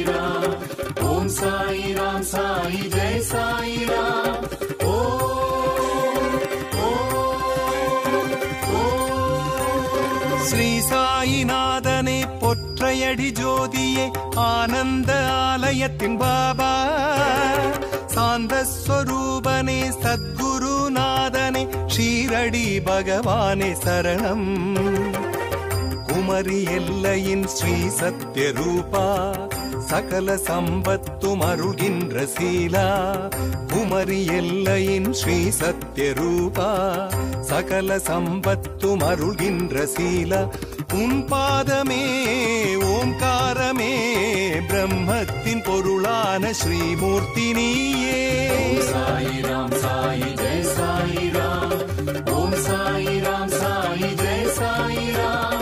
சாயிராம் ஓம் சாயிராம் சாயி ஜெய் சாயிராம் ஸ்ரீ சாயிநாதனே பொற்றையடி ஜோதியே ஆனந்த ஆலயத்தின் பாபா சாந்த ஸ்வரூபனே சத்குருநாதனே ஷீரடி பகவானே சரணம் குமரி எல்லையின் ஸ்ரீ சத்யரூபா சகல சம்பத்தும் அருள்கின்ற சீலா குமரி எல்லையின் ஸ்ரீ சத்யரூபா சகல சம்பத்தும் அருள்கின்ற சீலா உன் பாதமே ஓம்காரமே பிரம்மத்தின் பொருளான ஸ்ரீமூர்த்தி நீயே சாயிராம் சாயி ஜெய் சாயிராம் ஓம் சாயிராம் சாயி ஜெய் சாயிராம்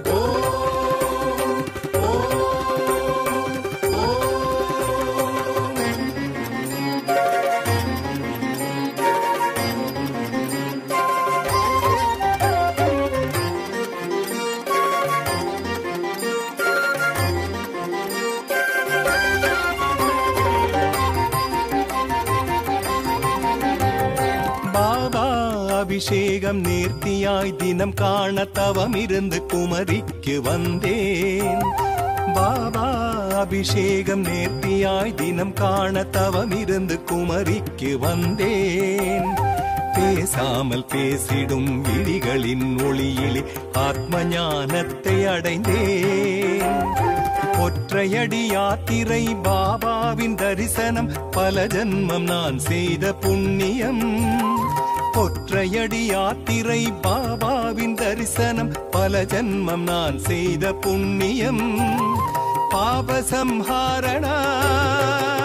பாபா அபிஷேகம் நேர்த்தியாய் தினம் காண தவம் இருந்து குமரிக்கு வந்தேன் பாபா அபிஷேகம் நேர்த்தியாய் தினம் காண தவம் இருந்து குமரிக்கு வந்தேன் பேசாமல் பேசிடும் விழிகளின் ஒளியிலே ஆத்ம ஞானத்தை அடைந்தேன் ஒற்றையடி யாத்திரை பாபாவின் தரிசனம் பல ஜன்மம் நான் செய்த புண்ணியம் ஒற்றையடி யாத்திரை பாபாவின் தரிசனம் பல ஜன்மம் நான் செய்த புண்ணியம் பாபசம்ஹாரணா